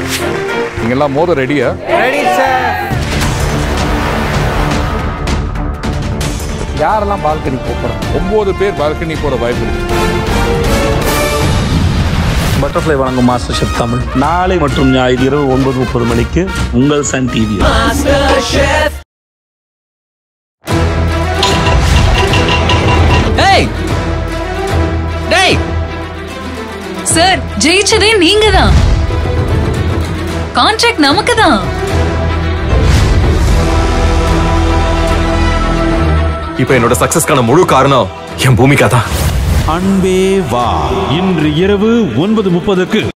நீங்கெல்லாம் மோத ரெடியா யாரெல்லாம் பால்கனி போகிறோம் ஒன்பது பேர் பால்கனி போற வாய்ப்பு இருக்கு பட்டர்ஃப்ளை வழங்கும் மாஸ்டர் ஷெஃப் தமிழ் நாளை மற்றும் ஞாயிறு இரவு ஒன்பது முப்பது மணிக்கு உங்கள் சன் டிவி டேய் டேய் சார் ஜெயிச்சதே நீங்க தான் கான்ட்ராக்ட் நமக்கு தான் இப்போ என்னோட சக்சஸ்க்கான முழு காரணம் என் பூமிகா தான் அன்பே வா இன்று இரவு ஒன்பது முப்பதுக்கு